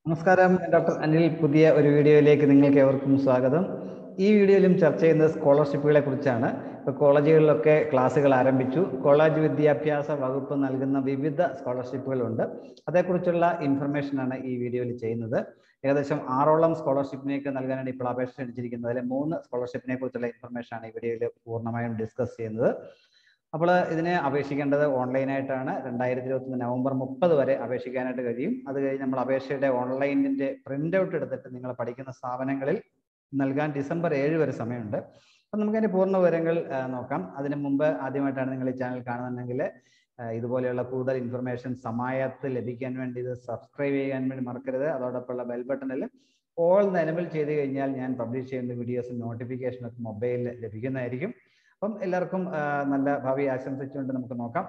നമസ്കാരം ഞാൻ ഡോക്ടർ അനിൽ പുതിയ ഒരു വീഡിയോയിലേക്ക് നിങ്ങൾക്ക് ഏവർക്കും സ്വാഗതം ഈ വീഡിയോയിലും ചർച്ച ചെയ്യുന്നത് സ്കോളർഷിപ്പുകളെ കുറിച്ചാണ് ഇപ്പോൾ കോളേജുകളിലൊക്കെ ക്ലാസ്സുകൾ ആരംഭിച്ചു കോളേജ് വിദ്യാഭ്യാസ വകുപ്പ് നൽകുന്ന വിവിധ സ്കോളർഷിപ്പുകളുണ്ട് അതേക്കുറിച്ചുള്ള ഇൻഫർമേഷനാണ് ഈ വീഡിയോയിൽ ചെയ്യുന്നത് ഏകദേശം ആറോളം സ്കോളർഷിപ്പിനേക്ക് നൽകാനാണ് ഇപ്പോൾ അപേക്ഷ ക്ഷണിച്ചിരിക്കുന്നത് അതിലെ മൂന്ന് സ്കോളർഷിപ്പിനെ കുറിച്ചുള്ള ഇൻഫർമേഷനാണ് ഈ വീഡിയോയിൽ പൂർണ്ണമായും ഡിസ്കസ് ചെയ്യുന്നത് അപ്പോൾ ഇതിനെ അപേക്ഷിക്കേണ്ടത് ഓൺലൈനായിട്ടാണ് രണ്ടായിരത്തി ഇരുപത്തി നവംബർ മുപ്പത് വരെ അപേക്ഷിക്കാനായിട്ട് കഴിയും അത് കഴിഞ്ഞ് നമ്മൾ അപേക്ഷയുടെ ഓൺലൈനിന്റെ പ്രിന്റ് ഔട്ട് എടുത്തിട്ട് നിങ്ങൾ പഠിക്കുന്ന സ്ഥാപനങ്ങളിൽ നൽകാൻ ഡിസംബർ ഏഴ് വരെ സമയമുണ്ട് അപ്പം നമുക്ക് അതിന്റെ പൂർണ്ണ വിവരങ്ങൾ ആ, നോക്കാം അതിനു മുമ്പ് ആദ്യമായിട്ടാണ് നിങ്ങൾ ഈ ചാനൽ കാണുന്നുണ്ടെങ്കിൽ ആ, ഇതുപോലെയുള്ള കൂടുതൽ ഇൻഫർമേഷൻ സമയത്ത് ലഭിക്കാൻ വേണ്ടി ഇത് സബ്സ്ക്രൈബ് ചെയ്യാൻ വേണ്ടി മറക്കരുത് അതോടൊപ്പമുള്ള ബെൽ ബട്ടണിൽ ഓൾ എനബിൾ ചെയ്ത് കഴിഞ്ഞാൽ ഞാൻ പബ്ലിഷ് ചെയ്യുന്ന വീഡിയോസും നോട്ടിഫിക്കേഷനൊക്കെ മൊബൈലിൽ ലഭിക്കുന്നതായിരിക്കും അപ്പം എല്ലാവർക്കും ആ, നല്ല ഭാവി ആശംസിച്ചുകൊണ്ട് നമുക്ക് നോക്കാം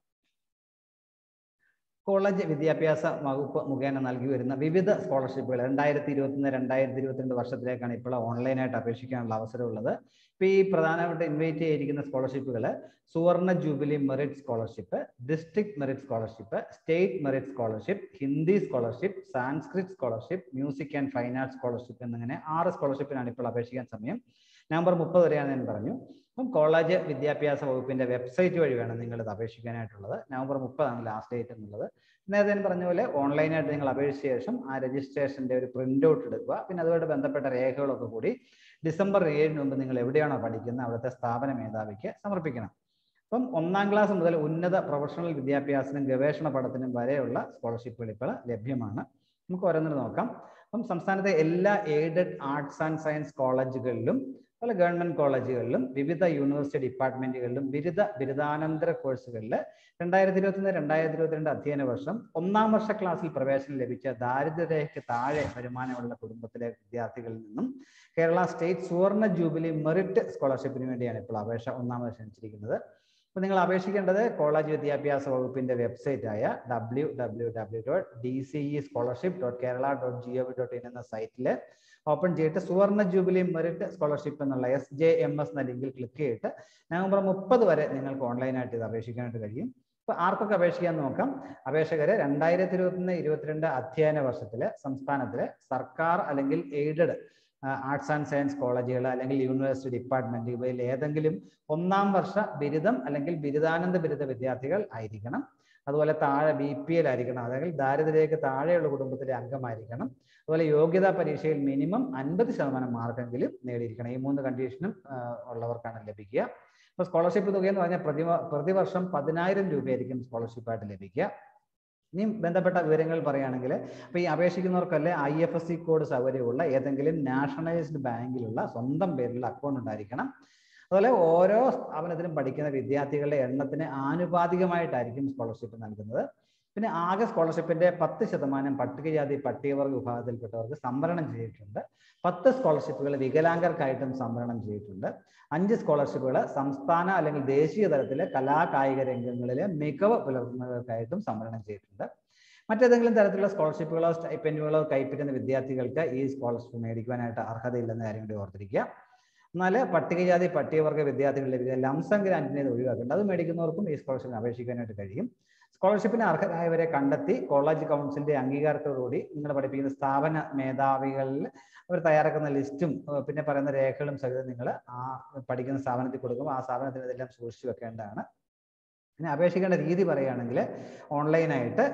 കോളേജ് വിദ്യാഭ്യാസ വകുപ്പ് മുഖേന നൽകി വരുന്ന വിവിധ സ്കോളർഷിപ്പുകൾ രണ്ടായിരത്തി ഇരുപത്തിയൊന്ന് രണ്ടായിരത്തി ഇരുപത്തിരണ്ട് വർഷത്തിലേക്കാണ് ഇപ്പോൾ ഓൺലൈനായിട്ട് അപേക്ഷിക്കാനുള്ള അവസരമുള്ളത് ഇപ്പൊ ഈ പ്രധാനമായിട്ട് ഇൻവൈറ്റ് ചെയ്തിരിക്കുന്ന സ്കോളർഷിപ്പുകൾ Suvarna jubilee merit scholarship district merit scholarship state merit scholarship Hindi scholarship Sanskrit scholarship music and fine arts scholarship എന്നിങ്ങനെ ആറ് സ്കോളർഷിപ്പിനാണ് ഇപ്പോൾ അപേക്ഷിക്കാൻ സമയം നവംബർ മുപ്പത് വരെയാണ് ഞാൻ പറഞ്ഞു അപ്പം കോളേജ് വിദ്യാഭ്യാസ വകുപ്പിന്റെ വെബ്സൈറ്റ് വഴി വേണം നിങ്ങൾ ഇത് അപേക്ഷിക്കാനായിട്ടുള്ളത് നവംബർ മുപ്പതാണ് ലാസ്റ്റ് ഡേറ്റ് എന്നുള്ളത് നേരത്തെ ഞാൻ പറഞ്ഞ പോലെ ഓൺലൈനായിട്ട് നിങ്ങൾ അപേക്ഷിച്ച ശേഷം ആ രജിസ്ട്രേഷന്റെ ഒരു പ്രിന്റ് ഔട്ട് എടുക്കുക പിന്നെ അതുമായിട്ട് ബന്ധപ്പെട്ട രേഖകളൊക്കെ കൂടി ഡിസംബർ ഏഴിന് മുമ്പ് നിങ്ങൾ എവിടെയാണോ പഠിക്കുന്നത് അവിടുത്തെ സ്ഥാപന മേധാവിക്ക് സമർപ്പിക്കണം അപ്പം ഒന്നാം ക്ലാസ് മുതൽ ഉന്നത പ്രൊഫഷണൽ വിദ്യാഭ്യാസത്തിനും ഗവേഷണ പഠനത്തിനും വരെയുള്ള സ്കോളർഷിപ്പുകൾ ഇപ്പോൾ ലഭ്യമാണ് നമുക്ക് ഓരോന്നിനും നോക്കാം അപ്പം സംസ്ഥാനത്തെ എല്ലാ എയ്ഡഡ് ആർട്സ് ആൻഡ് സയൻസ് കോളേജുകളിലും പല ഗവൺമെന്റ് കോളേജുകളിലും വിവിധ യൂണിവേഴ്സിറ്റി ഡിപ്പാർട്ട്മെന്റുകളിലും ബിരുദ ബിരുദാനന്തര കോഴ്സുകളിൽ രണ്ടായിരത്തി ഇരുപത്തിയൊന്ന് രണ്ടായിരത്തി ഇരുപത്തിരണ്ട് അധ്യയന വർഷം ഒന്നാം വർഷ ക്ലാസ്സിൽ പ്രവേശനം ലഭിച്ച ദാരിദ്ര്യരേഖയ്ക്ക് താഴെ വരുമാനമുള്ള കുടുംബത്തിലെ വിദ്യാർത്ഥികളിൽ നിന്നും Kerala state Suvarna jubilee merit സ്കോളർഷിപ്പിന് വേണ്ടിയാണ് ഇപ്പോൾ അപേക്ഷ ഒന്നാമത് ക്ഷണിച്ചിരിക്കുന്നത് അപ്പോൾ നിങ്ങൾ അപേക്ഷിക്കേണ്ടത് കോളേജ് വിദ്യാഭ്യാസ വകുപ്പിന്റെ വെബ്സൈറ്റ് ആയ W W W dot D C E scholarship dot Kerala dot G O V dot in എന്ന സൈറ്റിൽ ഓപ്പൺ ചെയ്തിട്ട് സുവർണ ജൂബിലി മെറിറ്റ് സ്കോളർഷിപ്പ് എന്നുള്ള എസ് ജെ എം എസ് എന്ന ലിങ്കിൽ ക്ലിക്ക് ചെയ്തിട്ട് നവംബർ മുപ്പത് വരെ നിങ്ങൾക്ക് ഓൺലൈനായിട്ട് ഇത് അപേക്ഷിക്കാനായിട്ട് കഴിയും അപ്പോൾ ആർക്കൊക്കെ അപേക്ഷിക്കാൻ നോക്കാം അപേക്ഷകര് രണ്ടായിരത്തി ഇരുപത്തൊന്ന് ഇരുപത്തിരണ്ട് അധ്യയന വർഷത്തില് സംസ്ഥാനത്തിലെ സർക്കാർ അല്ലെങ്കിൽ എയ്ഡഡ് ആർട്സ് ആൻഡ് സയൻസ് കോളേജുകൾ അല്ലെങ്കിൽ യൂണിവേഴ്സിറ്റി ഡിപ്പാർട്ട്മെന്റ് ഇവയിൽ ഏതെങ്കിലും ഒന്നാം വർഷ ബിരുദം അല്ലെങ്കിൽ ബിരുദാനന്ദ ബിരുദ വിദ്യാർത്ഥികൾ ആയിരിക്കണം അതുപോലെ താഴെ ബി പി എൽ ആയിരിക്കണം അല്ലെങ്കിൽ ദാരിദ്ര്യരേഖ താഴെയുള്ള കുടുംബത്തിലെ അംഗമായിരിക്കണം അതുപോലെ യോഗ്യതാ പരീക്ഷയിൽ മിനിമം അൻപത് ശതമാനം മാർക്കെങ്കിലും നേടിയിരിക്കണം ഈ മൂന്ന് കണ്ടീഷനും ഉള്ളവർക്കാണ് ലഭിക്കുക അപ്പോൾ സ്കോളർഷിപ്പ് തുക എന്ന് പറഞ്ഞാൽ പ്രതി പ്രതിവർഷം പതിനായിരം രൂപയായിരിക്കും സ്കോളർഷിപ്പായിട്ട് ലഭിക്കുക ഇനി ബന്ധപ്പെട്ട വിവരങ്ങൾ പറയുകയാണെങ്കിൽ അപ്പോൾ ഈ അപേക്ഷിക്കുന്നവർക്കല്ലേ I F S C code സൗകര്യമുള്ള ഏതെങ്കിലും നാഷണലൈസ്ഡ് ബാങ്കിലുള്ള സ്വന്തം പേരിലുള്ള അക്കൗണ്ട് ഉണ്ടായിരിക്കണം അതുപോലെ ഓരോ സ്ഥാപനത്തിലും പഠിക്കുന്ന വിദ്യാർത്ഥികളുടെ എണ്ണത്തിന് ആനുപാതികമായിട്ടായിരിക്കും സ്കോളർഷിപ്പ് നൽകുന്നത് പിന്നെ ആകെ സ്കോളർഷിപ്പിന്റെ പത്ത് ശതമാനം പട്ടികജാതി പട്ടികവർഗ വിഭാഗത്തിൽപ്പെട്ടവർക്ക് സംവരണം ചെയ്തിട്ടുണ്ട് പത്ത് സ്കോളർഷിപ്പുകൾ വികലാംഗർക്കായിട്ടും സംവരണം ചെയ്തിട്ടുണ്ട് അഞ്ച് സ്കോളർഷിപ്പുകൾ സംസ്ഥാന അല്ലെങ്കിൽ ദേശീയ തലത്തിലെ കലാ കായിക രംഗങ്ങളിലെ മികവ് പുലർത്തുന്നവർക്കായിട്ടും സംവരണം ചെയ്തിട്ടുണ്ട് മറ്റേതെങ്കിലും തരത്തിലുള്ള സ്കോളർഷിപ്പുകളോ സ്റ്റൈപ്പൻഡുകളോ കൈപ്പറ്റുന്ന വിദ്യാർത്ഥികൾക്ക് ഈ സ്കോളർഷിപ്പ് മേടിക്കുവാനായിട്ട് അർഹതയില്ലെന്ന കാര്യം കൂടി ഓർത്തിരിക്കുക എന്നാൽ പട്ടികജാതി പട്ടികവർഗ വിദ്യാർത്ഥികൾ ലഭിക്കുന്ന ലംസം ഗ്രാന്റിനെ ഒഴിവാക്കേണ്ടത് അത് മേടിക്കുന്നവർക്കും ഈ സ്കോളർഷിപ്പിന് അപേക്ഷിക്കാനായിട്ട് കഴിയും സ്കോളർഷിപ്പിന് അർഹരായവരെ കണ്ടെത്തി കോളേജ് കൗൺസിലിന്റെ അംഗീകാരത്തോടുകൂടി നിങ്ങൾ പഠിപ്പിക്കുന്ന സ്ഥാപന മേധാവികളിൽ അവർ തയ്യാറാക്കുന്ന ലിസ്റ്റും പിന്നെ പറയുന്ന രേഖകളും സഹിതം നിങ്ങൾ ആ പഠിക്കുന്ന സ്ഥാപനത്തിൽ കൊടുക്കുമ്പോൾ ആ സ്ഥാപനത്തിന് ഇതെല്ലാം സൂക്ഷിച്ചു വെക്കേണ്ടതാണ് പിന്നെ അപേക്ഷിക്കേണ്ട രീതി പറയുകയാണെങ്കിൽ ഓൺലൈനായിട്ട്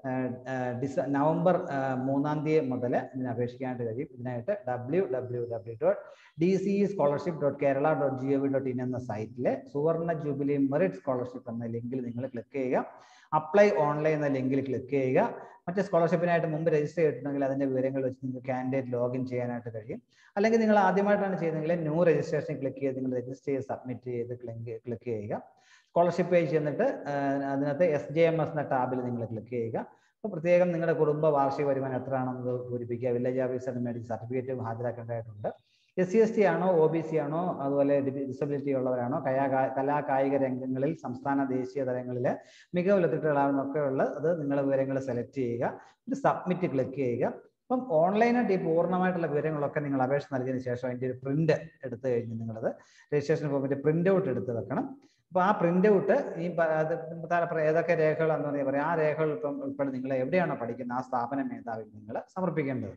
ഡിസ നവംബർ മൂന്നാം തീയതി മുതൽ ഇതിന് അപേക്ഷിക്കാനായിട്ട് കഴിയും ഇതിനായിട്ട് W W W dot D C scholarship dot Kerala dot G O V dot in എന്ന സൈറ്റിലെ സുവർണ ജൂബിലി മെറിറ്റ് സ്കോളർഷിപ്പ് എന്ന ലിങ്കിൽ നിങ്ങൾ ക്ലിക്ക് ചെയ്യുക അപ്ലൈ ഓൺലൈൻ എന്ന ലിങ്കിൽ ക്ലിക്ക് ചെയ്യുക മറ്റേ സ്കോളർഷിപ്പിനായിട്ട് മുമ്പ് രജിസ്റ്റർ ചെയ്തിട്ടുണ്ടെങ്കിൽ അതിന്റെ വിവരങ്ങൾ വെച്ച് നിങ്ങൾക്ക് കാൻഡിഡേറ്റ് ലോഗിൻ ചെയ്യാനായിട്ട് കഴിയും അല്ലെങ്കിൽ നിങ്ങൾ ആദ്യമായിട്ടാണ് ചെയ്യുന്നതെങ്കിൽ ന്യൂ രജിസ്ട്രേഷൻ ക്ലിക്ക് ചെയ്ത് നിങ്ങൾ രജിസ്റ്റർ ചെയ്ത് സബ്മിറ്റ് ചെയ്ത് ക്ലിക്ക് ചെയ്യുക സ്കോളർഷിപ്പ് പേജ് ചെന്നിട്ട് അതിനകത്ത് എസ് ജെ എം എസ് എന്ന ടാബിൽ നിങ്ങൾ ക്ലിക്ക് ചെയ്യുക അപ്പോൾ പ്രത്യേകം നിങ്ങളുടെ കുടുംബ വാർഷിക വരുമാനം എത്രയാണെന്ന് പൂരിപ്പിക്കുക വില്ലേജ് ഓഫീസറിന് വേണ്ടി സർട്ടിഫിക്കറ്റ് ഹാജരാക്കേണ്ടതായിട്ടുണ്ട് എസ് സി എസ് ടി ആണോ ഒ ബി സി ആണോ അതുപോലെ ഡിസബിലിറ്റി ഉള്ളവരാണോ കലാ കലാ കായിക രംഗങ്ങളിൽ സംസ്ഥാന ദേശീയ തലങ്ങളിൽ മികവുലത്തിട്ടുള്ളതൊക്കെ ഉള്ള അത് നിങ്ങളുടെ വിവരങ്ങൾ സെലക്ട് ചെയ്യുക ഒരു സബ്മിറ്റ് ക്ലിക്ക് ചെയ്യുക അപ്പം ഓൺലൈനായിട്ട് ഈ പൂർണ്ണമായിട്ടുള്ള വിവരങ്ങളൊക്കെ നിങ്ങൾ അപേക്ഷ നൽകിയതിന് ശേഷം അതിൻ്റെ ഒരു പ്രിന്റ് എടുത്തു കഴിഞ്ഞ് നിങ്ങളത് രജിസ്ട്രേഷൻ ഫോമിന്റെ പ്രിന്റ് ഔട്ട് എടുത്ത് വെക്കണം അപ്പോൾ ആ പ്രിന്റ് ഔട്ട് ഈ പ- അത് താഴെ പറയാം ഏതൊക്കെ രേഖകളാണെന്ന് പറഞ്ഞാൽ പറയാം ആ രേഖകൾ ഇപ്പം ഉൾപ്പെടെ നിങ്ങൾ എവിടെയാണോ പഠിക്കുന്നത് ആ സ്ഥാപന മേധാവി നിങ്ങൾ സമർപ്പിക്കേണ്ടത്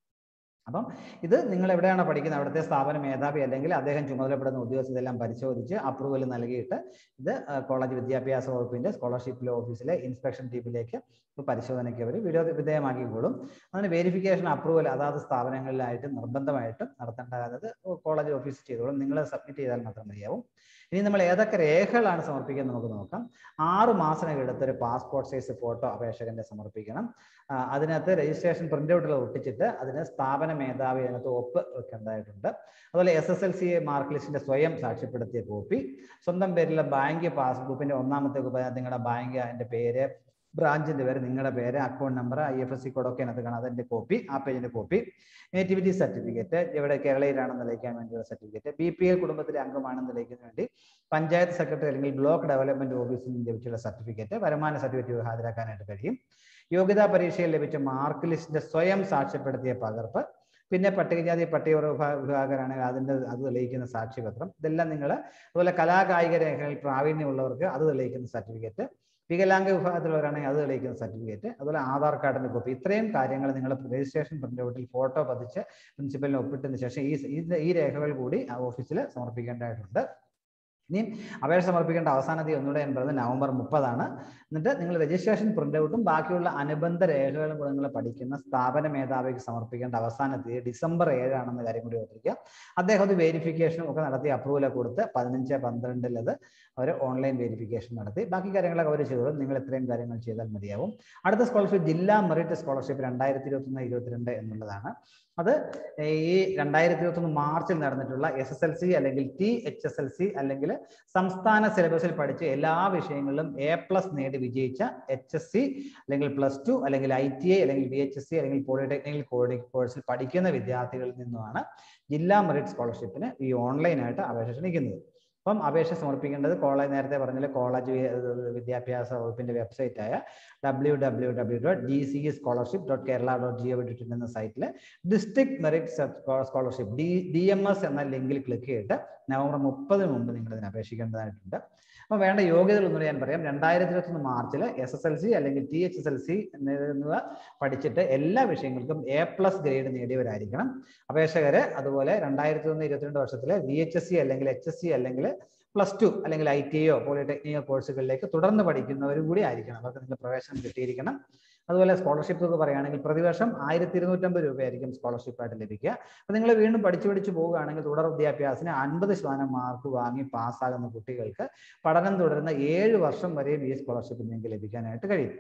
അപ്പം ഇത് നിങ്ങൾ എവിടെയാണോ പഠിക്കുന്നത് അവിടുത്തെ സ്ഥാപന മേധാവി അല്ലെങ്കിൽ അദ്ദേഹം ചുമതലപ്പെടുന്ന ഉദ്യോഗസ്ഥ ഇതെല്ലാം പരിശോധിച്ച് അപ്രൂവൽ നൽകിയിട്ട് ഇത് ആ, കോളേജ് വിദ്യാഭ്യാസ വകുപ്പിന്റെ സ്കോളർഷിപ്പ് ഓഫീസിലെ ഇൻസ്പെക്ഷൻ ടീമിലേക്ക് ഇപ്പോൾ പരിശോധനയ്ക്ക് അവർ വിരോധ വിധേയമാക്കിക്കോളും അതിന് വെരിഫിക്കേഷൻ അപ്രൂവൽ അതാത് സ്ഥാപനങ്ങളിലായിട്ട് നിർബന്ധമായിട്ടും നടത്തേണ്ട അതായത് കോളേജ് ഓഫീസ് ചെയ്തോളും നിങ്ങൾ സബ്മിറ്റ് ചെയ്താൽ മാത്രം മതിയാവും ഇനി നമ്മൾ ഏതൊക്കെ രേഖകളാണ് സമർപ്പിക്കുന്നത് നമുക്ക് നോക്കാം ആറ് മാസത്തിനകം എടുത്തൊരു പാസ്പോർട്ട് സൈസ് ഫോട്ടോ അപേക്ഷകന്റെ സമർപ്പിക്കണം ആ, അതിനകത്ത് രജിസ്ട്രേഷൻ പ്രിന്റ് ഔട്ടുകൾ ഒട്ടിച്ചിട്ട് അതിന് സ്ഥാപന മേധാവി അതിനകത്ത് ഒപ്പ് വെക്കേണ്ടതായിട്ടുണ്ട് അതുപോലെ S S L C mark ലിസ്റ്റിന്റെ സ്വയം സാക്ഷ്യപ്പെടുത്തിയ കോപ്പി സ്വന്തം പേരിലെ ബാങ്ക് പാസ്ബുക്കിന്റെ ഒന്നാമത്തെ കോപ്പി അതിനകത്ത് നിങ്ങളുടെ ബാങ്ക് അതിന്റെ പേര് ബ്രാഞ്ചിന്റെ പേര് നിങ്ങളുടെ പേര് account number I F S C കോഡൊക്കെ അതിനകത്ത് കാണാം അതിന്റെ കോപ്പി ആ പേജിന്റെ കോപ്പി നേറ്റിവിറ്റി സർട്ടിഫിക്കറ്റ് ഇവിടെ കേരളയിലാണെന്ന് തെളിയിക്കാൻ വേണ്ടിയുള്ള സർട്ടിഫിക്കറ്റ് ബി പി എൽ കുടുംബത്തിലെ അംഗമാണെന്ന് തെളിയിക്കുന്നതിന് വേണ്ടി പഞ്ചായത്ത് സെക്രട്ടറി അല്ലെങ്കിൽ ബ്ലോക്ക് ഡെവലപ്മെന്റ് ഓഫീസിൽ നിന്ന് ലഭിച്ചുള്ള സർട്ടിഫിക്കറ്റ് വരുമാന സർട്ടിഫിക്കറ്റ് ഹാജരാക്കാനായിട്ട് കഴിയും യോഗ്യതാ പരീക്ഷയിൽ ലഭിച്ച മാർക്ക് ലിസ്റ്റിന്റെ സ്വയം സാക്ഷ്യപ്പെടുത്തിയ പകർപ്പ് പിന്നെ പട്ടികജാതി പട്ടിക വിഭാ- വിഭാഗരാണെങ്കിൽ അതിന്റെ അത് തെളിയിക്കുന്ന സാക്ഷ്യപത്രം ഇതെല്ലാം നിങ്ങൾ അതുപോലെ കലാകായിക രേഖകളിൽ പ്രാവീണ്യമുള്ളവർക്ക് അത് തെളിയിക്കുന്ന സർട്ടിഫിക്കറ്റ് വികലാംഗ വിഭാഗത്തിലുള്ളവരാണെങ്കിൽ അത് തെളിയിക്കുന്ന സർട്ടിഫിക്കറ്റ് അതുപോലെ ആധാർ കാർഡിന്റെ കോപ്പി ഇത്രയും കാര്യങ്ങൾ നിങ്ങൾ രജിസ്ട്രേഷൻ പ്രിന്റ് ഔട്ടിൽ ഫോട്ടോ പതിച്ച് പ്രിൻസിപ്പലിന് ഒപ്പിട്ടതിന് ശേഷം ഈ ഈ- ഈ രേഖകൾ കൂടി ആ ഓഫീസിൽ സമർപ്പിക്കേണ്ടതായിട്ടുണ്ട് ഇനി അപേക്ഷ സമർപ്പിക്കേണ്ട അവസാന തീയതി ഒന്നുകൂടെ ഞാൻ പറയുന്നത് നവംബർ മുപ്പതാണ് എന്നിട്ട് നിങ്ങൾ രജിസ്ട്രേഷൻ പ്രിന്റ് ഔട്ടും ബാക്കിയുള്ള അനുബന്ധ രേഖകളും കൂടെ നിങ്ങൾ പഠിക്കുന്ന സ്ഥാപന മേധാവിക്ക് സമർപ്പിക്കേണ്ട അവസാന തീയതി ഡിസംബർ ഏഴാണെന്ന കാര്യം കൂടി ഓർത്തിരിക്കുക അദ്ദേഹം അത് വെരിഫിക്കേഷനും ഒക്കെ നടത്തി അപ്രൂവൽ കൊടുത്ത് പതിനഞ്ച് പന്ത്രണ്ടിൽ അത് അവർ ഓൺലൈൻ വെരിഫിക്കേഷൻ നടത്തി ബാക്കി കാര്യങ്ങളൊക്കെ അവർ ചെയ്തോളും നിങ്ങൾ ഇത്രയും കാര്യങ്ങൾ ചെയ്താൽ മതിയാവും അടുത്ത സ്കോളർഷിപ്പ് ജില്ലാ മെറിറ്റ് സ്കോളർഷിപ്പ് രണ്ടായിരത്തി ഇരുപത്തൊന്ന് ഇരുപത്തിരണ്ട് എന്നുള്ളതാണ് അത് ഈ രണ്ടായിരത്തി ഇരുപത്തൊന്ന് മാർച്ചിൽ നടന്നിട്ടുള്ള എസ് എസ് എൽ സി അല്ലെങ്കിൽ T H S L C അല്ലെങ്കിൽ സംസ്ഥാന സിലബസിൽ പഠിച്ച എല്ലാ വിഷയങ്ങളിലും എ പ്ലസ് നേടി വിജയിച്ച എച്ച് എസ് സി അല്ലെങ്കിൽ പ്ലസ് ടു അല്ലെങ്കിൽ ഐ ടി ഐ അല്ലെങ്കിൽ ബി എച്ച് എസ് സി അല്ലെങ്കിൽ പോളിടെക്നിക്കൽ കോഴ്സിൽ പഠിക്കുന്ന വിദ്യാർത്ഥികളിൽ നിന്നുമാണ് ജില്ലാ മെറിറ്റ് സ്കോളർഷിപ്പിന് ഈ ഓൺലൈനായിട്ട് അപേക്ഷ ക്ഷണിക്കുന്നത് അപ്പം അപേക്ഷ സമർപ്പിക്കേണ്ടത് കോളേജ് നേരത്തെ പറഞ്ഞ കോളേജ് വി- വിദ്യാഭ്യാസ വകുപ്പിന്റെ വെബ്സൈറ്റ് ആയ W W W dot D C scholarship dot Kerala dot G O V dot in എന്ന സൈറ്റിൽ district merit scholarship D D M S എന്ന ലിങ്കിൽ ക്ലിക്ക് ചെയ്തിട്ട് നവംബർ മുപ്പതിന് മുമ്പ് നിങ്ങൾ ഇതിന് അപേക്ഷിക്കേണ്ടതായിട്ടുണ്ട് അപ്പോൾ വേണ്ട യോഗ്യതകൾ ഒന്നും ഞാൻ പറയാം രണ്ടായിരത്തി ഇരുപത്തൊന്ന് മാർച്ചിൽ എസ് എസ് എൽ സി അല്ലെങ്കിൽ T H S L C എന്നിവ പഠിച്ചിട്ട് എല്ലാ വിഷയങ്ങൾക്കും എ പ്ലസ് ഗ്രേഡ് നേടിയവരായിരിക്കണം അപേക്ഷകര് അതുപോലെ രണ്ടായിരത്തി ഒന്ന് ഇരുപത്തിരണ്ട് വർഷത്തിലെ വി എച്ച് എസ് സി അല്ലെങ്കിൽ എച്ച് എസ് സി അല്ലെങ്കിൽ പ്ലസ് ടു അല്ലെങ്കിൽ ഐ ടി ഒ പോളിടെക്നിക്കൽ കോഴ്സുകളിലേക്ക് തുടർന്ന് പഠിക്കുന്നവരും കൂടി ആയിരിക്കണം അവർക്ക് നിങ്ങൾ പ്രവേശനം കിട്ടിയിരിക്കണം അതുപോലെ സ്കോളർഷിപ്പ് ഒക്കെ പറയുകയാണെങ്കിൽ പ്രതിവർഷം ആയിരത്തി ഇരുന്നൂറ്റമ്പത് രൂപയായിരിക്കും സ്കോളർഷിപ്പ് ആയിട്ട് ലഭിക്കുക അപ്പൊ നിങ്ങൾ വീണ്ടും പഠിച്ചു പഠിച്ചു പോവുകയാണെങ്കിൽ തുടർ വിദ്യാഭ്യാസത്തിന് അൻപത് ശതമാനം മാർക്ക് വാങ്ങി പാസ്സാകുന്ന കുട്ടികൾക്ക് പഠനം തുടരുന്ന ഏഴ് വർഷം വരെയും ഈ സ്കോളർഷിപ്പ് നിങ്ങൾക്ക് ലഭിക്കാനായിട്ട് കഴിയും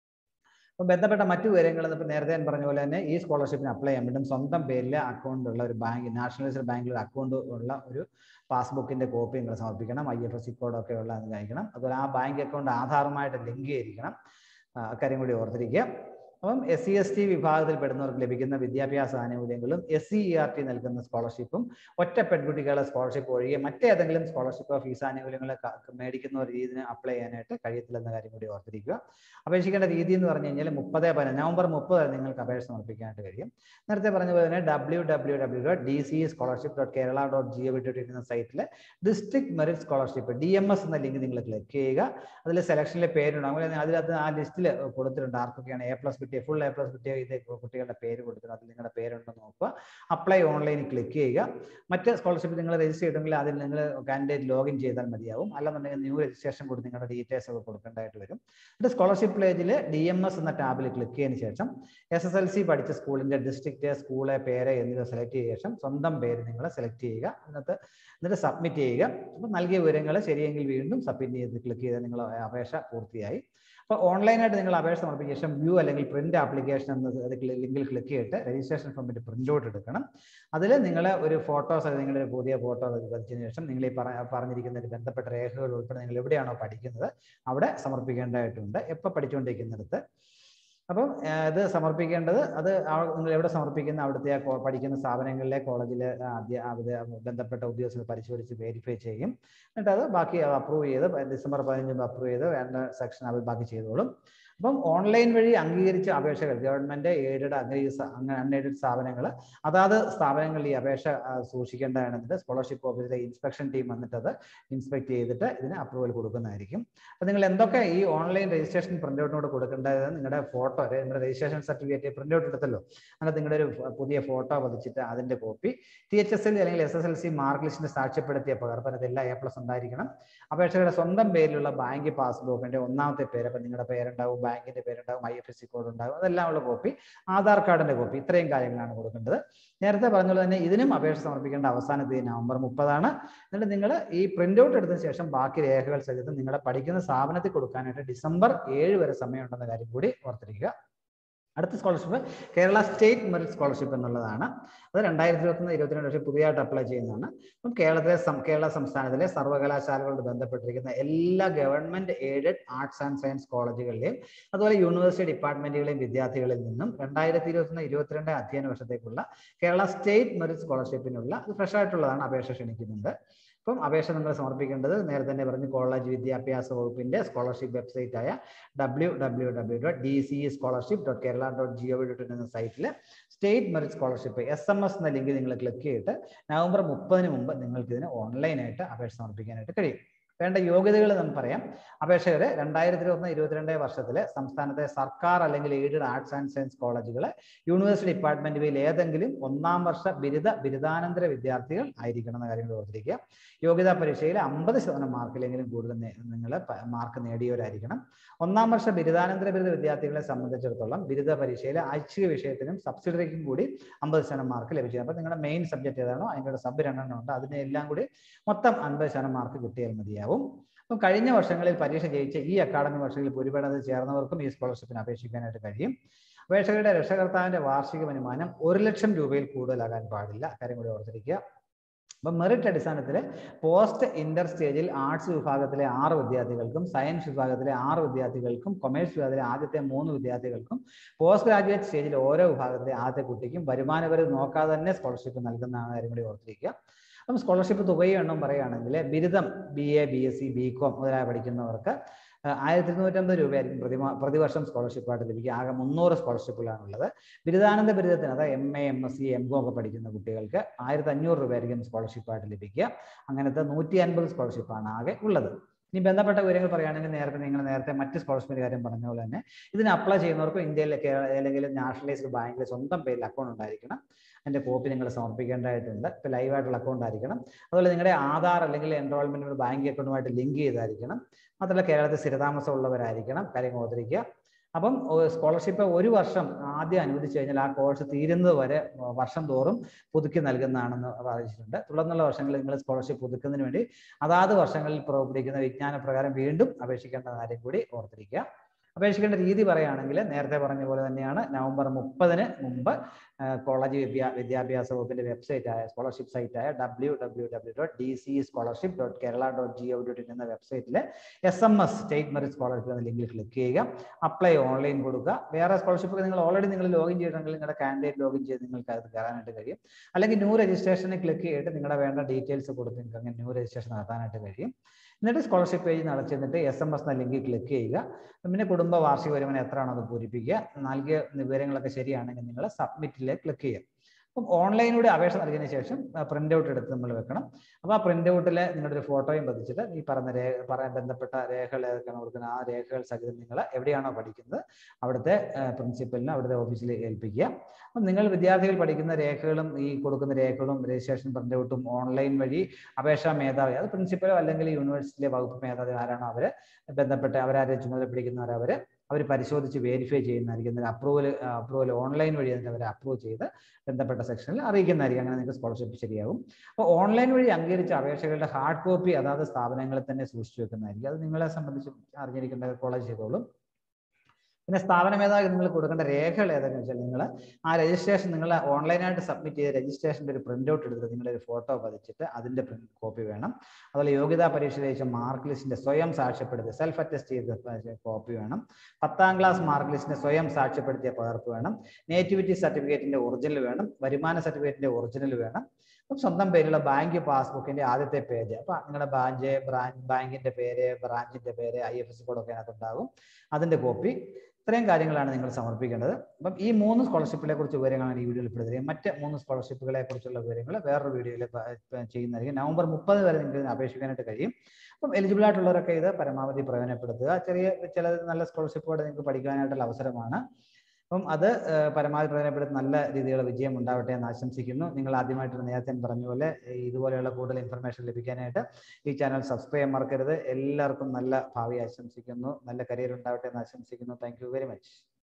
അപ്പം ബന്ധപ്പെട്ട മറ്റു വിവരങ്ങൾ ഇപ്പം നേരത്തെ ഞാൻ പറഞ്ഞ പോലെ തന്നെ ഈ സ്കോളർഷിപ്പിന് അപ്ലൈ ചെയ്യാൻ വേണ്ടും സ്വന്തം പേരിൽ അക്കൗണ്ട് ഉള്ള ഒരു ബാങ്ക് നാഷണലൈസ്ഡ് ബാങ്കിൽ ഒരു അക്കൗണ്ട് ഉള്ള ഒരു പാസ്ബുക്കിന്റെ കോപ്പി നിങ്ങൾ സമർപ്പിക്കണം ഐ എഫ് എസ് സി കോഡൊക്കെ ഉള്ള അത് കഴിക്കണം അതുപോലെ ആ ബാങ്ക് അക്കൗണ്ട് ആധാറുമായിട്ട് ലിങ്ക് ചെയ്തിരിക്കണം ആ, അക്കാര്യം കൂടി ഓർത്തിരിക്കുക അപ്പം എസ് സി എസ് ടി വിഭാഗത്തിൽ പെടുന്നവർക്ക് ലഭിക്കുന്ന വിദ്യാഭ്യാസ ആനുകൂല്യങ്ങളും S C E R T നൽകുന്ന സ്കോളർഷിപ്പും ഒറ്റ പെൺകുട്ടികളുടെ സ്കോളർഷിപ്പ് ഒഴികെ മറ്റേതെങ്കിലും സ്കോളർഷിപ്പോ ഫീസ് ആനുകൂല്യങ്ങൾ മേടിക്കുന്ന ഒരു രീതിന് അപ്ലൈ ചെയ്യാനായിട്ട് കഴിയത്തില്ലെന്ന കാര്യം കൂടി ഓർത്തിരിക്കുക അപേക്ഷിക്കേണ്ട രീതി എന്ന് പറഞ്ഞു കഴിഞ്ഞാൽ മുപ്പത് പതിനഞ്ച് നവംബർ മുപ്പത് വരെ നിങ്ങൾക്ക് അപേക്ഷ സമർപ്പിക്കാനായിട്ട് കഴിയും നേരത്തെ പറഞ്ഞ പോലെ തന്നെ W W W dot D C scholarship dot Kerala dot G O V dot in സൈറ്റിൽ district merit scholarship D M S എന്ന ലിങ്ക് നിങ്ങൾ ക്ലിക്ക് ചെയ്യുക അതിൽ സെലക്ഷനിലെ പേരുണ്ടാകും അല്ലെങ്കിൽ അതിനകത്ത് ആ ലിസ്റ്റിൽ കൊടുത്തിട്ടുണ്ട് ആർക്കൊക്കെയാണ് എ പ്ലസ് കിട്ടിയ ഫുൾ എ പ്ലസ് കിട്ടിയ ഇത് കുട്ടികളുടെ പേര് കൊടുത്തിട്ടുണ്ട് അതിൽ നിങ്ങളുടെ പേരുണ്ടോ നോക്കുക അപ്ലൈ ഓൺലൈനിൽ ക്ലിക്ക് ചെയ്യുക മറ്റ് സ്കോളർഷിപ്പ് നിങ്ങൾ രജിസ്റ്റർ ചെയ്തിട്ടുണ്ടെങ്കിൽ അതിൽ നിങ്ങൾ കാൻഡിഡേറ്റ് ലോഗിൻ ചെയ്താൽ മതിയാവും അല്ലെന്നുണ്ടെങ്കിൽ ന്യൂ രജിസ്ട്രേഷൻ കൂടി നിങ്ങളുടെ ഡീറ്റെയിൽസ് ഒക്കെ കൊടുക്കേണ്ടതായിട്ട് വരും എന്നിട്ട് സ്കോളർഷിപ്പ് പേജിൽ ഡി എം എസ് എന്ന ടാബിൽ ക്ലിക്ക് ചെയ്തതിന് ശേഷം എസ് എസ് എൽ സി പഠിച്ച സ്കൂളിന്റെ ഡിസ്ട്രിക്റ്റ് സ്കൂള് പേര് എന്നിവ സെലക്ട് ചെയ്ത ശേഷം സ്വന്തം പേര് നിങ്ങൾ സെലക്ട് ചെയ്യുക അതിനകത്ത് എന്നിട്ട് സബ്മിറ്റ് ചെയ്യുക അപ്പോൾ നൽകിയ വിവരങ്ങൾ ശരിയെങ്കിൽ വീണ്ടും സബ്മിറ്റ് ചെയ്ത് ക്ലിക്ക് ചെയ്ത് നിങ്ങൾ അപേക്ഷ പൂർത്തിയായി അപ്പോൾ ഓൺലൈനായിട്ട് നിങ്ങൾ അപേക്ഷ സമർപ്പിച്ച ശേഷം വ്യൂ അല്ലെങ്കിൽ പ്രിന്റ് ആപ്ലിക്കേഷൻ എന്ന ലിങ്കിൽ ക്ലിക്ക് ചെയ്തിട്ട് രജിസ്ട്രേഷൻ ഫോമിന്റെ പ്രിന്റ് ഔട്ട് എടുക്കണം അതിൽ നിങ്ങൾ ഒരു ഫോട്ടോസ് നിങ്ങളുടെ ഒരു പുതിയ ഫോട്ടോ പതിച്ചതിന് ശേഷം നിങ്ങൾ ഈ പറ- പറഞ്ഞിരിക്കുന്ന ഒരു ബന്ധപ്പെട്ട രേഖകൾ ഉൾപ്പെടെ നിങ്ങൾ എവിടെയാണോ പഠിക്കുന്നത് അവിടെ സമർപ്പിക്കേണ്ടതായിട്ടുണ്ട് എപ്പോൾ പഠിച്ചുകൊണ്ടിരിക്കുന്നിടത്ത് അപ്പം ആ, ഇത് സമർപ്പിക്കേണ്ടത് അത് ആ- നിങ്ങൾ എവിടെ സമർപ്പിക്കുന്ന അവിടുത്തെ ആ കോ- പഠിക്കുന്ന സ്ഥാപനങ്ങളിലെ കോളേജിലെ അധ്യ- അവിടെ ബന്ധപ്പെട്ട ഉദ്യോഗസ്ഥർ പരിശോധിച്ച് വെരിഫൈ ചെയ്യും എന്നിട്ട് അത് ബാക്കി അപ്രൂവ് ചെയ്ത് ഡിസംബർ പതിനഞ്ച് അപ്രൂവ് ചെയ്ത് വേണ്ട സെക്ഷൻ അവർ ബാക്കി ചെയ്തോളും അപ്പം ഓൺലൈൻ വഴി അംഗീകരിച്ച അപേക്ഷകൾ ഗവൺമെന്റ് എയ്ഡഡ് അംഗീകരിച്ച അൺഎയ്ഡഡ് സ്ഥാപനങ്ങൾ അതാത് സ്ഥാപനങ്ങളിൽ ഈ അപേക്ഷ ആ, സൂക്ഷിക്കേണ്ടതാണെന്നിട്ട് സ്കോളർഷിപ്പ് ഓഫീസിലെ ഇൻസ്പെക്ഷൻ ടീം വന്നിട്ട് അത് ഇൻസ്പെക്ട് ചെയ്തിട്ട് ഇതിന് അപ്രൂവൽ കൊടുക്കുന്നതായിരിക്കും അപ്പം നിങ്ങൾ എന്തൊക്കെ ഈ ഓൺലൈൻ രജിസ്ട്രേഷൻ പ്രിന്റ് ഔട്ടിനോട് കൊടുക്കേണ്ടത് നിങ്ങളുടെ ഫോട്ടോ നിങ്ങളുടെ രജിസ്ട്രേഷൻ സർട്ടിഫിക്കറ്റ് പ്രിന്റ് ഔട്ട് എടുത്തല്ലോ അങ്ങനെ നിങ്ങളുടെ ഒരു ഫ- പുതിയ ഫോട്ടോ പതിച്ചിട്ട് അതിന്റെ copy T H S L അല്ലെങ്കിൽ S S L C mark ലിസ്റ്റിന് സാക്ഷ്യപ്പെടുത്തിയ പകർപ്പ് അതിൽ എല്ലാ എ പ്ലസ് ഉണ്ടായിരിക്കണം അപേക്ഷകരുടെ സ്വന്തം പേരിലുള്ള ബാങ്ക് പാസ്ബുക്കിന്റെ ഒന്നാമത്തെ പേര് അപ്പം നിങ്ങളുടെ പേരുണ്ടാവും ബാങ്കിന്റെ പേരുണ്ടാവും I F S C code ഉണ്ടാവും അതെല്ലാം ഉള്ള കോപ്പി ആധാർ കാർഡിന്റെ കോപ്പി ഇത്രയും കാര്യങ്ങളാണ് കൊടുക്കേണ്ടത് നേരത്തെ പറഞ്ഞതുപോലെ തന്നെ ഇതിനും അപേക്ഷ സമർപ്പിക്കേണ്ട അവസാന തീയതി നവംബർ മുപ്പതാണ് എന്നിട്ട് നിങ്ങൾ ഈ പ്രിന്റ് ഔട്ട് എടുത്തതിന് ശേഷം ബാക്കി രേഖകൾ സഹിതം നിങ്ങളുടെ പഠിക്കുന്ന സ്ഥാപനത്തിൽ കൊടുക്കാനായിട്ട് ഡിസംബർ ഏഴ് വരെ സമയമുണ്ടെന്ന കാര്യം കൂടി ഓർത്തിരിക്കുക അടുത്ത scholarship Kerala state merit scholarship എന്നുള്ളതാണ് അത് രണ്ടായിരത്തി ഇരുപത്തൊന്ന് ഇരുപത്തിരണ്ട് വർഷം പുതിയതായിട്ട് അപ്ലൈ ചെയ്യുന്നതാണ് അപ്പം കേരളത്തിലെ സം- കേരള സംസ്ഥാനത്തിലെ സർവകലാശാലകളോട് ബന്ധപ്പെട്ടിരിക്കുന്ന എല്ലാ government aided arts and science കോളേജുകളിലെയും അതുപോലെ യൂണിവേഴ്സിറ്റി ഡിപ്പാർട്ട്മെന്റുകളെയും വിദ്യാർത്ഥികളിൽ നിന്നും രണ്ടായിരത്തി ഇരുപത്തൊന്ന് ഇരുപത്തിരണ്ട് അധ്യയന വർഷത്തേക്കുള്ള കേരള സ്റ്റേറ്റ് മെറിറ്റ് സ്കോളർഷിപ്പിനുള്ള അത് ഫ്രഷ് ആയിട്ടുള്ളതാണ് അപേക്ഷ ക്ഷണിക്കുന്നുണ്ട് അപ്പം അപേക്ഷ നിങ്ങൾ സമർപ്പിക്കേണ്ടത് നേരത്തെ തന്നെ പറഞ്ഞു കോളേജ് വിദ്യാഭ്യാസ വകുപ്പിന്റെ സ്കോളർഷിപ്പ് വെബ്സൈറ്റ് ആയ W W W dot D C scholarship dot Kerala dot G O V dot in എന്ന സൈറ്റിൽ state merit scholarship S M S എന്ന ലിങ്ക് നിങ്ങൾ ക്ലിക്ക് ചെയ്തിട്ട് നവംബർ മുപ്പതിന് മുമ്പ് നിങ്ങൾക്ക് ഇതിന് ഓൺലൈനായിട്ട് അപേക്ഷ സമർപ്പിക്കാനായിട്ട് കഴിയും വേണ്ട യോഗ്യതകൾ നമുക്ക് പറയാം അപേക്ഷകരെ രണ്ടായിരത്തി ഇരുപത്തൊന്ന് ഇരുപത്തിരണ്ട് വർഷത്തിലെ സംസ്ഥാനത്തെ സർക്കാർ അല്ലെങ്കിൽ എയ്ഡഡ് ആർട്സ് ആൻഡ് സയൻസ് കോളേജുകളെ യൂണിവേഴ്സിറ്റി ഡിപ്പാർട്ട്മെന്റുകളിൽ ഏതെങ്കിലും ഒന്നാം വർഷ ബിരുദ ബിരുദാനന്തര വിദ്യാർത്ഥികൾ ആയിരിക്കണം എന്ന കാര്യം കൂടി ഓർത്തിരിക്കുക യോഗ്യതാ പരീക്ഷയിൽ അമ്പത് ശതമാനം മാർക്കിലെങ്കിലും കൂടുതൽ നിങ്ങൾ മാർക്ക് നേടിയവരായിരിക്കണം ഒന്നാം വർഷ ബിരുദാനന്തര ബിരുദ വിദ്യാർത്ഥികളെ സംബന്ധിച്ചിടത്തോളം ബിരുദ പരീക്ഷയിൽ ഐച്ഛിക വിഷയത്തിനും സബ്സിഡറിക്കും കൂടി അമ്പത് ശതമാനം മാർക്ക് ലഭിച്ചത് അപ്പോൾ നിങ്ങളുടെ മെയിൻ സബ്ജക്ട് ഏതാണോ അതിൻ്റെ സബ് രണ്ടെണ്ണം ഉണ്ട് അതിനെല്ലാം കൂടി മൊത്തം അൻപത് ശതമാനം മാർക്ക് കിട്ടിയാൽ മതിയാവും അപ്പം കഴിഞ്ഞ വർഷങ്ങളിൽ പരീക്ഷ ജയിച്ച ഈ അക്കാഡമിക് വർഷങ്ങളിൽ ഭൂരിപക്ഷത്തിൽ ചേർന്നവർക്കും ഈ സ്കോളർഷിപ്പിന് അപേക്ഷിക്കാനായിട്ട് കഴിയും അപേക്ഷകരുടെ രക്ഷകർത്താവിന്റെ വാർഷിക വരുമാനം ഒരു ലക്ഷം രൂപയിൽ കൂടുതലാകാൻ പാടില്ല കാര്യം കൂടി ഓർത്തിരിക്കുക അപ്പം മെറിറ്റ് അടിസ്ഥാനത്തിൽ പോസ്റ്റ് ഇന്റർ സ്റ്റേജിൽ ആർട്സ് വിഭാഗത്തിലെ ആറ് വിദ്യാർത്ഥികൾക്കും സയൻസ് വിഭാഗത്തിലെ ആറ് വിദ്യാർത്ഥികൾക്കും കൊമേഴ്സ് വിഭാഗത്തിലെ ആദ്യത്തെ മൂന്ന് വിദ്യാർത്ഥികൾക്കും പോസ്റ്റ് ഗ്രാജുവേറ്റ് സ്റ്റേജിൽ ഓരോ വിഭാഗത്തിലെ ആദ്യത്തെ കുട്ടിക്കും വരുമാനപരം നോക്കാതെ തന്നെ സ്കോളർഷിപ്പ് നൽകുന്ന കാര്യം കൂടി ഓർത്തിരിക്കുക അപ്പം സ്കോളർഷിപ്പ് തുകയും എണ്ണം പറയുകയാണെങ്കിൽ ബിരുദം B A B S C B com മുതലായ പഠിക്കുന്നവർക്ക് ആയിരത്തി ഇരുന്നൂറ്റമ്പത് രൂപയായിരിക്കും പ്രതിമാ പ്രതിവർഷം സ്കോളർഷിപ്പായിട്ട് ലഭിക്കുക ആകെ മുന്നൂറ് സ്കോളർഷിപ്പുകളാണുള്ളത് ബിരുദാനന്ദ ബിരുദത്തിന് അതായത് M A M S C M com ഒക്കെ പഠിക്കുന്ന കുട്ടികൾക്ക് ആയിരത്തി അഞ്ഞൂറ് രൂപയായിരിക്കും സ്കോളർഷിപ്പായിട്ട് ലഭിക്കുക അങ്ങനത്തെ നൂറ്റി അൻപത് സ്കോളർഷിപ്പാണ് ആകെ ഉള്ളത് ഇനി ബന്ധപ്പെട്ട വിവരങ്ങൾ പറയുകയാണെങ്കിൽ നേരത്തെ നിങ്ങൾ നേരത്തെ മറ്റ് സ്കോളർഷിപ്പിന്റെ കാര്യം പറഞ്ഞ പോലെ തന്നെ ഇതിന് അപ്ലൈ ചെയ്യുന്നവർക്ക് ഇന്ത്യയിലെ ഏതെങ്കിലും നാഷണലൈസ്ഡ് ബാങ്കിൽ സ്വന്തം പേരിൽ അക്കൗണ്ട് ഉണ്ടായിരിക്കണം അതിന്റെ കോപ്പി നിങ്ങൾ സമർപ്പിക്കേണ്ടതായിട്ടുണ്ട് ഇപ്പൊ ലൈവായിട്ടുള്ള അക്കൗണ്ട് ആയിരിക്കണം അതുപോലെ നിങ്ങളുടെ ആധാർ അല്ലെങ്കിൽ എൻറോൾമെന്റ് ബാങ്ക് അക്കൗണ്ടുമായിട്ട് ലിങ്ക് ചെയ്തായിരിക്കണം മാത്രമല്ല കേരളത്തിൽ സ്ഥിരതാമസം ഉള്ളവരായിരിക്കണം കാര്യം ഓർത്തിരിക്കുക അപ്പം സ്കോളർഷിപ്പ് ഒരു വർഷം ആദ്യം അനുവദിച്ചു കഴിഞ്ഞാൽ ആ കോഴ്സ് തീരുന്നത് വരെ വർഷം തോറും പുതുക്കി നൽകുന്നതാണെന്ന് അറിയിച്ചിട്ടുണ്ട് തുടർന്നുള്ള വർഷങ്ങളിൽ നിങ്ങൾ സ്കോളർഷിപ്പ് പുതുക്കുന്നതിന് വേണ്ടി അതാത് വർഷങ്ങളിൽ പുറപ്പെടുവിക്കുന്ന വിജ്ഞാന പ്രകാരം വീണ്ടും അപേക്ഷിക്കേണ്ട കാര്യം കൂടി ഓർത്തിരിക്കുക അപേക്ഷിക്കേണ്ട രീതി പറയുകയാണെങ്കിൽ നേരത്തെ പറഞ്ഞ പോലെ തന്നെയാണ് നവംബർ മുപ്പതിന് മുമ്പ് കോളേജ് വിദ്യാ വിദ്യാഭ്യാസ വകുപ്പിന്റെ വെബ്സൈറ്റ് ആയ സ്കോളർഷിപ്പ് സൈറ്റ് ആയ W W W dot D C scholarship dot Kerala dot G O dot in എന്ന വെബ്സൈറ്റിൽ S M S state merit scholarship എന്ന ലിങ്കിൽ ക്ലിക്ക് ചെയ്യുക അപ്ലൈ ഓൺലൈൻ കൊടുക്കുക വേറെ സ്കോളർഷിപ്പ് നിങ്ങൾ ഓൾറെഡി നിങ്ങൾ ലോഗിൻ ചെയ്തിട്ടുണ്ടെങ്കിൽ നിങ്ങളുടെ കാൻഡിഡേറ്റ് ലോഗിൻ ചെയ്ത് നിങ്ങൾക്ക് അത് കയറാനായിട്ട് കഴിയും അല്ലെങ്കിൽ ന്യൂ രജിസ്ട്രേഷനിൽ ക്ലിക്ക് ചെയ്തിട്ട് നിങ്ങളുടെ വേണ്ട ഡീറ്റെയിൽസ് കൊടുത്ത് നിങ്ങൾക്ക് അങ്ങനെ ന്യൂ രജിസ്ട്രേഷൻ നടത്താനായിട്ട് കഴിയും എന്നിട്ട് സ്കോളർഷിപ്പ് പേജ് നടച്ചിട്ട് എസ് എം എസ് എന്ന ലിങ്കിൽ ക്ലിക്ക് ചെയ്യുക പിന്നെ കുടുംബ വാർഷിക വരുമാനം എത്രയാണോ അത് പൂരിപ്പിക്കുക നൽകിയ വിവരങ്ങളൊക്കെ ശരിയാണെങ്കിൽ നിങ്ങൾ സബ്മിറ്റിലേക്ക് ക്ലിക്ക് ചെയ്യുക അപ്പം ഓൺലൈനിലൂടെ അപേക്ഷ നൽകിയതിനു ശേഷം പ്രിന്റ് ഔട്ട് എടുത്ത് നമ്മൾ വെക്കണം അപ്പോൾ ആ പ്രിന്റ് ഔട്ടിൽ നിങ്ങളുടെ ഒരു ഫോട്ടോയും പതിച്ചിട്ട് ഈ പറഞ്ഞ രേഖ പറയാൻ ബന്ധപ്പെട്ട രേഖകൾ ഏതൊക്കെയാണ് കൊടുക്കുന്നത് ആ രേഖകൾ സഹിതം നിങ്ങൾ എവിടെയാണോ പഠിക്കുന്നത് അവിടുത്തെ പ്രിൻസിപ്പലിന് അവിടുത്തെ ഓഫീസിൽ ഏൽപ്പിക്കുക അപ്പം നിങ്ങൾ വിദ്യാർത്ഥികൾ പഠിക്കുന്ന രേഖകളും ഈ കൊടുക്കുന്ന രേഖകളും രജിസ്ട്രേഷൻ പ്രിന്റ് ഔട്ടും ഓൺലൈൻ വഴി അപേക്ഷാ മേധാവി അത് പ്രിൻസിപ്പലോ അല്ലെങ്കിൽ യൂണിവേഴ്സിറ്റിയിലെ വകുപ്പ് മേധാവി ആരാണോ അവര് ബന്ധപ്പെട്ട് അവരാരെ ചുമതല പിടിക്കുന്നവർ അവര് അവർ പരിശോധിച്ച് വെരിഫൈ ചെയ്യുന്നതായിരിക്കും അപ്രൂവൽ അപ്രൂവൽ ഓൺലൈൻ വഴി അതിന് അവർ അപ്രൂവ് ചെയ്ത് ബന്ധപ്പെട്ട സെക്ഷനിൽ അറിയിക്കുന്നതായിരിക്കും അങ്ങനെ നിങ്ങൾക്ക് സ്കോളർഷിപ്പ് ശരിയാകും അപ്പോൾ ഓൺലൈൻ വഴി അംഗീകരിച്ച അപേക്ഷകളുടെ ഹാർഡ് കോപ്പി അതാത് സ്ഥാപനങ്ങളിൽ തന്നെ സൂക്ഷിച്ചു വെക്കുന്നതായിരിക്കും അത് നിങ്ങളെ സംബന്ധിച്ച് അറിഞ്ഞിരിക്കേണ്ട കോളേജ് ചെയ്തോളും പിന്നെ സ്ഥാപന മേധാവി നിങ്ങൾ കൊടുക്കേണ്ട രേഖകൾ ഏതൊക്കെയാണെന്ന് വെച്ചാൽ നിങ്ങൾ ആ രജിസ്ട്രേഷൻ നിങ്ങൾ ഓൺലൈനായിട്ട് സബ്മിറ്റ് ചെയ്ത രജിസ്ട്രേഷൻ്റെ ഒരു പ്രിന്റ് ഔട്ട് എടുത്തിട്ട് നിങ്ങളുടെ ഒരു ഫോട്ടോ പതിച്ചിട്ട് അതിൻ്റെ പ്രിന്റ് കോപ്പി വേണം അതുപോലെ യോഗ്യതാ പരീക്ഷയിൽ അയച്ച മാർക്ക് ലിസ്റ്റിന്റെ സ്വയം സാക്ഷ്യപ്പെടുത്തിയ സെൽഫ് അറ്റസ്റ്റ് ചെയ്ത കോപ്പി വേണം പത്താം ക്ലാസ് മാർക്ക് ലിസ്റ്റിന്റെ സ്വയം സാക്ഷ്യപ്പെടുത്തിയ പകർപ്പ് വേണം നേറ്റിവിറ്റി സർട്ടിഫിക്കറ്റിന്റെ ഒറിജിനൽ വേണം വരുമാന സർട്ടിഫിക്കറ്റിന്റെ ഒറിജിനൽ വേണം അപ്പം സ്വന്തം പേരുള്ള ബാങ്ക് പാസ്ബുക്കിന്റെ ആദ്യത്തെ പേജ് അപ്പൊ നിങ്ങളുടെ ബാങ്ക് ബ്രാഞ്ച് ബാങ്കിന്റെ പേര് ബ്രാഞ്ചിന്റെ പേര് ഐ എഫ് എസ് കോഡൊക്കെ അതിനകത്ത് ഉണ്ടാകും അതിന്റെ കോപ്പി ഇത്രയും കാര്യങ്ങളാണ് നിങ്ങൾ സമർപ്പിക്കേണ്ടത് അപ്പം ഈ മൂന്ന് സ്കോളർഷിപ്പിനെ കുറിച്ച് വിവരങ്ങളാണ് ഈ വീഡിയോയിൽ പെടുത്തുന്നത് മറ്റ് മൂന്ന് സ്കോളർഷിപ്പുകളെ കുറിച്ചുള്ള വിവരങ്ങൾ വേറൊരു വീഡിയോയിൽ ചെയ്യുന്നതായിരിക്കും നവംബർ മുപ്പത് വരെ നിങ്ങൾക്ക് ഇതിന് അപേക്ഷിക്കാനായിട്ട് കഴിയും അപ്പം എലിജിബിൾ ആയിട്ടുള്ളവരൊക്കെ ഇത് പരമാവധി പ്രയോജനപ്പെടുത്തുക ചെറിയ ചില നല്ല സ്കോളർഷിപ്പോടെ നിങ്ങൾക്ക് പഠിക്കാനായിട്ടുള്ള അവസരമാണ് അപ്പം അത് പരമാവധി പ്രയോജനപ്പെടുത്തി നല്ല രീതിയിലുള്ള വിജയം ഉണ്ടാവട്ടെ എന്ന് ആശംസിക്കുന്നു നിങ്ങൾ ആദ്യമായിട്ട് നേരത്തെ പറഞ്ഞ പോലെ ഇതുപോലെയുള്ള കൂടുതൽ ഇൻഫർമേഷൻ ലഭിക്കാനായിട്ട് ഈ ചാനൽ സബ്സ്ക്രൈബ് ചെയ്യാൻ മറക്കരുത് എല്ലാവർക്കും നല്ല ഭാവി ആശംസിക്കുന്നു നല്ല കരിയർ ഉണ്ടാവട്ടെ എന്ന് ആശംസിക്കുന്നു താങ്ക് വെരി മച്ച്